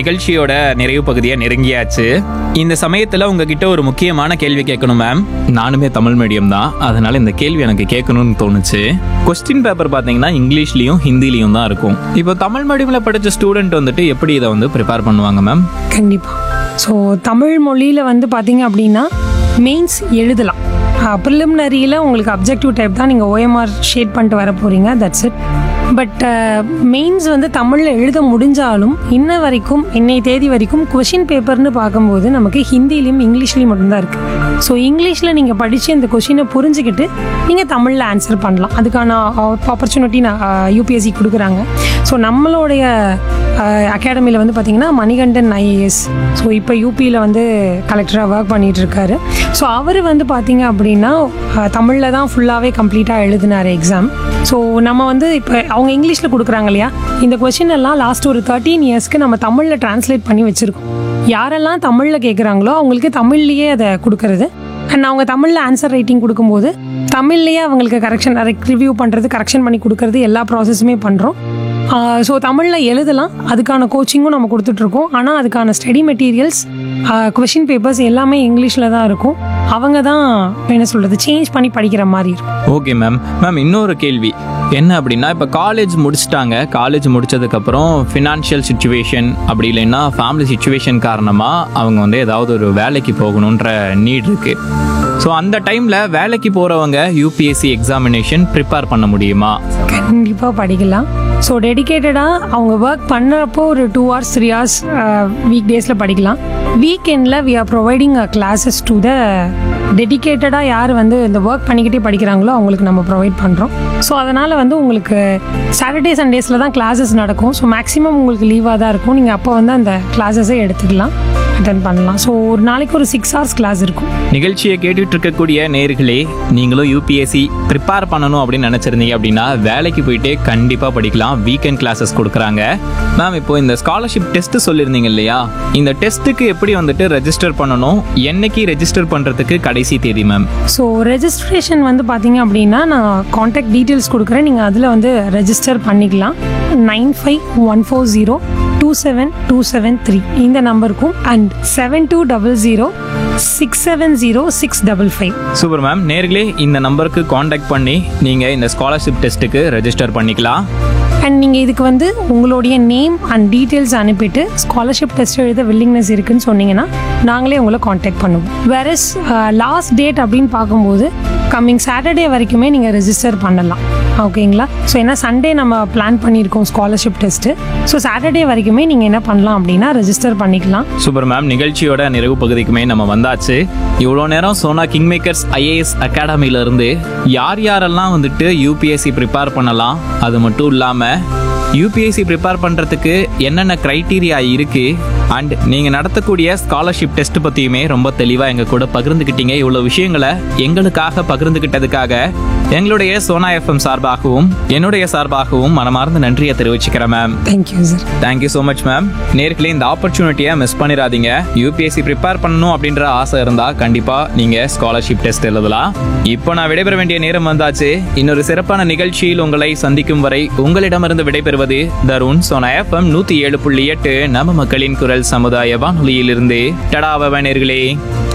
நிகழ்ச்சியோட நிறைவு பகுதியை நெருங்கியாச்சு இந்த சமயத்துல உங்ககிட்ட ஒரு முக்கியமான கேள்வி கேட்கணும் மேம் நானுமே தமிழ் மீடியம் தான் அதனால இந்த கேள்வி எனக்கு கேட்கணும்னு தோணுச்சு கொஸ்டின் பேப்பர் பார்த்தீங்கன்னா இங்கிலீஷ்லயும் ஹிந்திலையும் தான் இருக்கும் இப்போ தமிழ் மீடியம்ல படிச்ச ஸ்டூடெண்ட் வந்துட்டு எப்படி இதை வந்து ப்ரிப்பேர் பண்ணுவாங்க மேம் கண்டிப்பாக ஸோ தமிழ் மொழியில் வந்து பார்த்தீங்க அப்படின்னா மெயின்ஸ் எழுதலாம் ப்ரிலிமினரியில் உங்களுக்கு அப்ஜெக்டிவ் டைப் தான் நீங்கள் ஓஎம்ஆர் ஷேட் பண்ணிட்டு வர போகிறீங்க தட்ஸ் இட் பட் மெயின்ஸ் வந்து தமிழில் எழுத முடிஞ்சாலும் இன்ன வரைக்கும் இன்னை தேதி வரைக்கும் கொஷின் பேப்பர்னு பார்க்கும்போது நமக்கு ஹிந்திலையும் இங்கிலீஷ்லையும் மட்டும்தான் இருக்குது ஸோ இங்கிலீஷில் நீங்கள் படித்து அந்த கொஷினை புரிஞ்சுக்கிட்டு நீங்கள் தமிழில் ஆன்சர் பண்ணலாம் அதுக்கான ஆப்பர்ச்சுனிட்டி நான் யூபிஎஸ்சி கொடுக்குறாங்க ஸோ நம்மளுடைய அகாடமியில் வந்து பார்த்தீங்கன்னா மணிகண்டன் ஐஏஎஸ் ஸோ இப்போ யூபியில் வந்து கலெக்டராக ஒர்க் பண்ணிட்டு இருக்காரு ஸோ அவர் வந்து பார்த்தீங்க அப்படின்னா தமிழில் தான் ஃபுல்லாகவே கம்ப்ளீட்டாக எழுதினார் எக்ஸாம் ஸோ நம்ம வந்து இப்போ அவங்க இங்கிலீஷில் கொடுக்குறாங்க இல்லையா இந்த கொஷின் எல்லாம் லாஸ்ட் ஒரு தேர்ட்டீன் இயர்ஸ்க்கு நம்ம தமிழில் டிரான்ஸ்லேட் பண்ணி வச்சுருக்கோம் யாரெல்லாம் தமிழில் கேட்குறாங்களோ அவங்களுக்கு தமிழ்லேயே அதை கொடுக்கறது அண்ட் அவங்க தமிழில் ஆன்சர் ரைட்டிங் கொடுக்கும்போது தமிழ்லேயே அவங்களுக்கு கரெக்ஷன் ரிவ்யூ பண்ணுறது கரெக்ஷன் பண்ணி கொடுக்கறது எல்லா ப்ராசஸுமே பண்ணுறோம் ஸோ தமிழில் எழுதலாம் அதுக்கான கோச்சிங்கும் நம்ம கொடுத்துட்ருக்கோம் ஆனால் அதுக்கான ஸ்டடி மெட்டீரியல்ஸ் கொஷின் பேப்பர்ஸ் எல்லாமே இங்கிலீஷில் தான் இருக்கும் அவங்க தான் என்ன சொல்கிறது சேஞ்ச் பண்ணி படிக்கிற மாதிரி இருக்கும் ஓகே மேம் மேம் இன்னொரு கேள்வி என்ன அப்படின்னா இப்போ காலேஜ் முடிச்சிட்டாங்க காலேஜ் முடிச்சதுக்கப்புறம் ஃபினான்ஷியல் சுச்சுவேஷன் அப்படி இல்லைன்னா ஃபேமிலி சுச்சுவேஷன் காரணமாக அவங்க வந்து ஏதாவது ஒரு வேலைக்கு போகணுன்ற நீட் இருக்கு ஸோ அந்த டைமில் வேலைக்கு போகிறவங்க யூபிஎஸ்சி எக்ஸாமினேஷன் ப்ரிப்பேர் பண்ண முடியுமா கண்டிப்பாக படிக்கலாம் ஸோ டெடிக்கேட்டடாக அவங்க ஒர்க் பண்ணுறப்போ ஒரு two hours three hours week டேஸில் படிக்கலாம் வீக்கெண்டில் we are providing a classes to the டெடிக்கேட்டடாக யார் வந்து இந்த ஒர்க் பண்ணிக்கிட்டே படிக்கிறாங்களோ அவங்களுக்கு நம்ம ப்ரொவைட் பண்ணுறோம் ஸோ அதனால் வந்து உங்களுக்கு சாட்டர்டே சண்டேஸில் தான் கிளாஸஸ் நடக்கும் ஸோ மேக்ஸிமம் உங்களுக்கு லீவாக தான் இருக்கும் நீங்கள் அப்போ வந்து அந்த கிளாஸஸை எடுத்துக்கலாம் அட்டன் பண்ணலாம் ஸோ ஒரு நாளைக்கு ஒரு சிக்ஸ் ஹவர்ஸ் கிளாஸ் இருக்கும் நிகழ்ச்சியை கேட்டுட்டு இருக்கக்கூடிய நேர்களே நீங்களும் யூபிஎஸ்சி ப்ரிப்பேர் பண்ணணும் அப்படின்னு நினச்சிருந்தீங்க அப்படின்னா வேலைக்கு போயிட்டே கண்டிப்பாக படிக்கலாம் வீக்கெண்ட் கிளாஸஸ் கொடுக்குறாங்க மேம் இப்போ இந்த ஸ்காலர்ஷிப் டெஸ்ட் சொல்லியிருந்தீங்க இல்லையா இந்த டெஸ்ட்டுக்கு எப்படி வந்துட்டு ரெஜிஸ்டர் பண்ணணும் என்னைக்கு ரெஜிஸ்டர் பண்ணுறதுக்கு கடைசி தேதி மேம் ஸோ ரெஜிஸ்ட்ரேஷன் வந்து பார்த்தீங்க அப்படின்னா நான் காண்டாக்ட் டீட்டெயில்ஸ் கொடுக்குறேன் நீங்கள் அதில் வந்து ரெஜிஸ்டர் பண்ணிக்கலாம் nine five one four zero two seven two seven three இந்த நம்பருக்கும் and seven two double zero six seven zero six double five super ma'am நேர்களே இந்த நம்பருக்கு காண்டாக்ட் பண்ணி நீங்கள் இந்த ஸ்காலர்ஷிப் டெஸ்ட்டுக்கு ரெஜிஸ்டர் பண்ணிக்கலாம் அண்ட் நீங்கள் இதுக்கு வந்து உங்களுடைய நேம் அண்ட் டீட்டெயில்ஸ் அனுப்பிட்டு ஸ்காலர்ஷிப் டெஸ்ட் எழுத வில்லிங்னஸ் இருக்குன்னு சொன்னீங்கன்னா நாங்களே உங்களை காண்டாக்ட் பண்ணுவோம் வேறஸ் லாஸ்ட் டேட் அப்படின்னு பார்க்கும்போது கம்மிங் சாட்டர்டே வரைக்குமே நீங்கள் ரெஜிஸ்டர் பண்ணலாம் ஓகேங்களா ஸோ ஏன்னா சண்டே நம்ம பிளான் பண்ணியிருக்கோம் ஸ்காலர்ஷிப் டெஸ்ட்டு ஸோ சாட்டர்டே வரைக்குமே நீங்கள் என்ன பண்ணலாம் அப்படின்னா ரெஜிஸ்டர் பண்ணிக்கலாம் சூப்பர் மேம் நிகழ்ச்சியோட நிறைவு பகுதிக்குமே நம்ம வந்தாச்சு இவ்வளோ நேரம் சோனா கிங் மேக்கர்ஸ் ஐஏஎஸ் அகாடமில இருந்து யார் யாரெல்லாம் வந்துட்டு யூபிஎஸ்சி ப்ரிப்பேர் பண்ணலாம் அது மட்டும் இல்லாமல் யூபிஎஸ்சி ப்ரிப்பேர் பண்ணுறதுக்கு என்னென்ன க்ரைட்டீரியா இருக்கு அண்ட் நீங்கள் நடத்தக்கூடிய ஸ்காலர்ஷிப் டெஸ்ட் பற்றியுமே ரொம்ப தெளிவாக எங்கள் கூட பகிர்ந்துக்கிட்டீங்க இவ்வளோ விஷயங்களை எங்களுக்காக பகிர்ந்துக்கிட்டதுக்காக எங்களுடைய சோனா எஃப்எம் சார்பாகவும் என்னுடைய சார்பாகவும் மனமார்ந்த நன்றியை தெரிவிச்சுக்கிறேன் ma'am thank you sir thank you so much ma'am நேர்களே இந்த ஆப்பர்ச்சுனிட்டியை மிஸ் பண்ணிடாதீங்க யூபிஎஸ்சி ப்ரிப்பேர் பண்ணணும் அப்படின்ற ஆசை இருந்தால் கண்டிப்பாக நீங்கள் ஸ்காலர்ஷிப் டெஸ்ட் எழுதலாம் இப்போ நான் விடைபெற வேண்டிய நேரம் வந்தாச்சு இன்னொரு சிறப்பான நிகழ்ச்சியில் உங்களை சந்திக்கும் வரை உங்களிடமிருந்து விடைபெறுவது தருண் சோனா எஃப்எம் நூற்றி ஏழு புள்ளி எட்டு நம்ம மக்களின் குரல் சமுதாய வானொலியிலிருந்து டடாவ நேர்களே